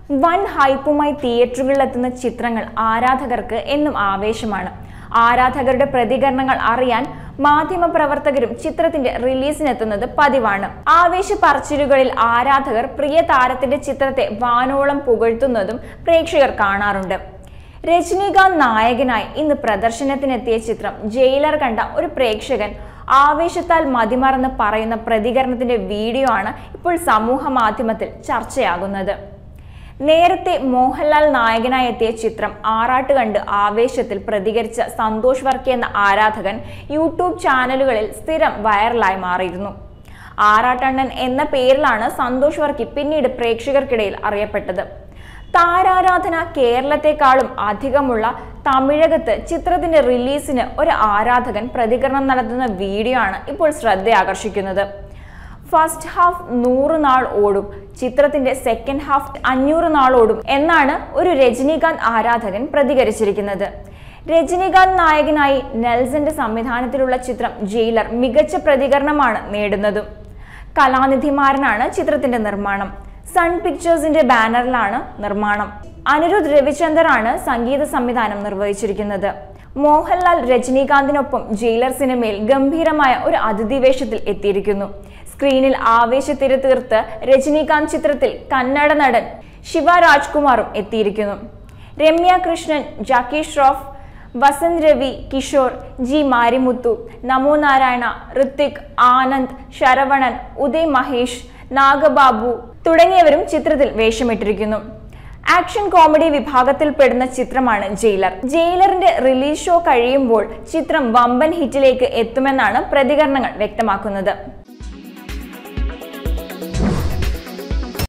വൻ ഹൈപ്പുമായി തിയേറ്ററുകളിലെത്തുന്ന ചിത്രങ്ങൾ ആരാധകർക്ക് എന്നും ആവേശമാണ് ആരാധകരുടെ പ്രതികരണങ്ങൾ അറിയാൻ മാധ്യമപ്രവർത്തകരും ചിത്രത്തിന്റെ റിലീസിനെത്തുന്നത് പതിവാണ് ആവേശ പറച്ചിലുകളിൽ ആരാധകർ പ്രിയ താരത്തിന്റെ ചിത്രത്തെ വാനോളം പുകഴ്ത്തുന്നതും പ്രേക്ഷകർ കാണാറുണ്ട് രജനീകാന്ത് നായകനായി ഇന്ന് പ്രദർശനത്തിനെത്തിയ ചിത്രം ജയിലർ കണ്ട ഒരു പ്രേക്ഷകൻ ആവേശത്താൽ മതിമറന്ന് പറയുന്ന പ്രതികരണത്തിന്റെ വീഡിയോ ആണ് ഇപ്പോൾ സമൂഹ മാധ്യമത്തിൽ ചർച്ചയാകുന്നത് നേരത്തെ മോഹൻലാൽ നായകനായി എത്തിയ ചിത്രം ആറാട്ട് കണ്ട് ആവേശത്തിൽ പ്രതികരിച്ച സന്തോഷ് വർക്കി എന്ന ആരാധകൻ യൂട്യൂബ് ചാനലുകളിൽ സ്ഥിരം വൈറലായി മാറിയിരുന്നു ആറാട്ടണ്ണൻ എന്ന പേരിലാണ് സന്തോഷ് വർക്കി പിന്നീട് പ്രേക്ഷകർക്കിടയിൽ അറിയപ്പെട്ടത് താരാരാധന കേരളത്തെക്കാളും അധികമുള്ള തമിഴകത്ത് ചിത്രത്തിന്റെ റിലീസിന് ഒരു ആരാധകൻ പ്രതികരണം നടത്തുന്ന വീഡിയോ ആണ് ഇപ്പോൾ ശ്രദ്ധയാകർഷിക്കുന്നത് ഫസ്റ്റ് ഹാഫ് നൂറ് നാൾ ഓടും ചിത്രത്തിന്റെ സെക്കൻഡ് ഹാഫ് അഞ്ഞൂറ് നാൾ ഓടും എന്നാണ് ഒരു രജനീകാന്ത് ആരാധകൻ പ്രതികരിച്ചിരിക്കുന്നത് രജനീകാന്ത് നായകനായി നെൽസന്റെ സംവിധാനത്തിലുള്ള ചിത്രം ജയിലർ മികച്ച പ്രതികരണമാണ് നേടുന്നതും കലാനിധിമാരനാണ് ചിത്രത്തിന്റെ നിർമ്മാണം സൺ പിക്ചേഴ്സിന്റെ ബാനറിലാണ് നിർമ്മാണം അനിരുദ്ധ് രവിചന്ദർ ആണ് സംഗീത സംവിധാനം നിർവഹിച്ചിരിക്കുന്നത് മോഹൻലാൽ രജനീകാന്തിനൊപ്പം ജയിലർ സിനിമയിൽ ഗംഭീരമായ ഒരു അതിഥി വേഷത്തിൽ എത്തിയിരിക്കുന്നു സ്ക്രീനിൽ ആവേശത്തിര തീർത്ത് രജനീകാന്ത് ചിത്രത്തിൽ കന്നഡ നടൻ ശിവ രാജ്കുമാറും എത്തിയിരിക്കുന്നു രമ്യ കൃഷ്ണൻ ജാക്കി ഷ്രോഫ് വസന്ത് രവി കിഷോർ ജി മാരിമുത്തു നമോ നാരായണ ഋത്തിക് ആനന്ദ് ശരവണൻ ഉദയ് മഹേഷ് നാഗബാബു തുടങ്ങിയവരും ചിത്രത്തിൽ വേഷമിട്ടിരിക്കുന്നു ആക്ഷൻ കോമഡി വിഭാഗത്തിൽപ്പെടുന്ന ചിത്രമാണ് ജയിലർ ജയിലറിന്റെ റിലീസ് ഷോ കഴിയുമ്പോൾ ചിത്രം വമ്പൻ ഹിറ്റിലേക്ക് എത്തുമെന്നാണ് പ്രതികരണങ്ങൾ വ്യക്തമാക്കുന്നത്